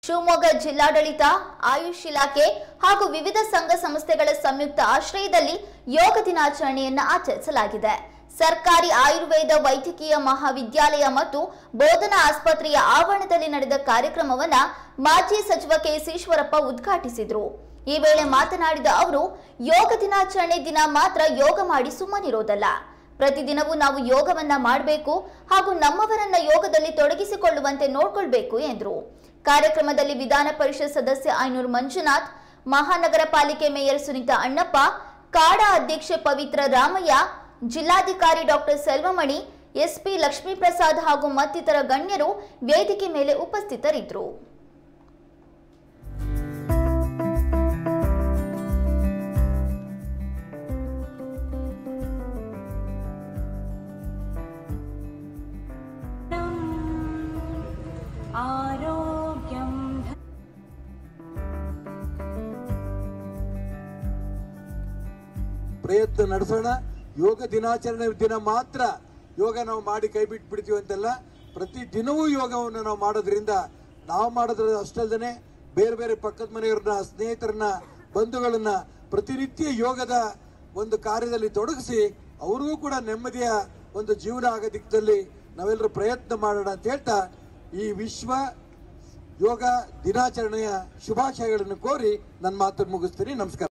ಶಿವಮೊಗ್ಗ ಜಿಲ್ಲಾಡಳಿತ ಆಯುಷ್ ಇಲಾಖೆ ಹಾಗೂ ವಿವಿಧ ಸಂಘ ಸಂಸ್ಥೆಗಳ ಸಂಯುಕ್ತ ಆಶ್ರಯದಲ್ಲಿ ಯೋಗ ದಿನಾಚರಣೆಯನ್ನು ಆಚರಿಸಲಾಗಿದೆ ಸರ್ಕಾರಿ ಆಯುರ್ವೇದ ವೈದ್ಯಕೀಯ ಮಹಾವಿದ್ಯಾಲಯ ಮತ್ತು ಬೋಧನಾ ಆಸ್ಪತ್ರೆಯ ಆವರಣದಲ್ಲಿ ನಡೆದ ಕಾರ್ಯಕ್ರಮವನ್ನ ಮಾಜಿ ಸಚಿವ ಕೆಎಸ್ ಈಶ್ವರಪ್ಪ ಉದ್ಘಾಟಿಸಿದ್ರು ಈ ವೇಳೆ ಮಾತನಾಡಿದ ಅವರು ಯೋಗ ದಿನಾಚರಣೆ ದಿನ ಮಾತ್ರ ಯೋಗ ಮಾಡಿ ಸುಮ್ಮನಿರೋದಲ್ಲ ಪ್ರತಿದಿನವೂ ನಾವು ಯೋಗವನ್ನ ಮಾಡಬೇಕು ಹಾಗೂ ನಮ್ಮವರನ್ನ ಯೋಗದಲ್ಲಿ ತೊಡಗಿಸಿಕೊಳ್ಳುವಂತೆ ನೋಡ್ಕೊಳ್ಬೇಕು ಎಂದರು ಕಾರ್ಯಕ್ರಮದಲ್ಲಿ ವಿಧಾನ ಪರಿಷತ್ ಸದಸ್ಯ ಐನೂರು ಮಂಜುನಾಥ್ ಮಹಾನಗರ ಪಾಲಿಕೆ ಮೇಯರ್ ಸುನೀತಾ ಅಣ್ಣಪ್ಪ ಕಾಡಾ ಅಧ್ಯಕ್ಷೆ ಪವಿತ್ರ ರಾಮಯ್ಯ ಜಿಲ್ಲಾಧಿಕಾರಿ ಡಾಕ್ಟರ್ ಸೆಲ್ವಮಣಿ ಎಸ್ಪಿ ಲಕ್ಷ್ಮೀಪ್ರಸಾದ್ ಹಾಗೂ ಮತ್ತಿತರ ಗಣ್ಯರು ವೇದಿಕೆ ಮೇಲೆ ಉಪಸ್ಥಿತರಿದ್ದರು आरोग्यं ध- ಪ್ರಯತ್ನ ನಡೆಸೋಣ ಯೋಗ ದಿನಾಚರಣೆ ದಿನ ಮಾತ್ರ ಯೋಗ ನಾವು ಮಾಡಿ ಕೈ ಬಿಟ್ಟು ಬಿಡ್ತೀವಿ ಅಂತೆಲ್ಲ ಪ್ರತಿ ದಿನವೂ ಯೋಗವನ್ನು ನಾವು ಮಾಡೋದ್ರಿಂದ ನಾವು ಮಾಡೋದ್ರ ಅಷ್ಟಲ್ದೇ ಬೇರೆ ಬೇರೆ ಪಕ್ಕದ ಮನೆಯವ್ರನ್ನ ಸ್ನೇಹಿತರನ್ನ ಬಂಧುಗಳನ್ನ ಪ್ರತಿನಿತ್ಯ ಯೋಗದ ಒಂದು ಕಾರ್ಯದಲ್ಲಿ ತೊಡಗಿಸಿ ಅವ್ರಿಗೂ ಕೂಡ ನೆಮ್ಮದಿಯ ಒಂದು ಜೀವನ ಆಗೋ ದಿಕ್ಕದಲ್ಲಿ ನಾವೆಲ್ಲರೂ ಪ್ರಯತ್ನ ಮಾಡೋಣ ಅಂತ ಹೇಳ್ತಾ ಈ ವಿಶ್ವ ಯೋಗ ದಿನಾಚರಣೆಯ ಶುಭಾಶಯಗಳನ್ನು ಕೋರಿ ನನ್ನ ಮಾತನ್ನು ಮುಗಿಸ್ತೀನಿ ನಮಸ್ಕಾರ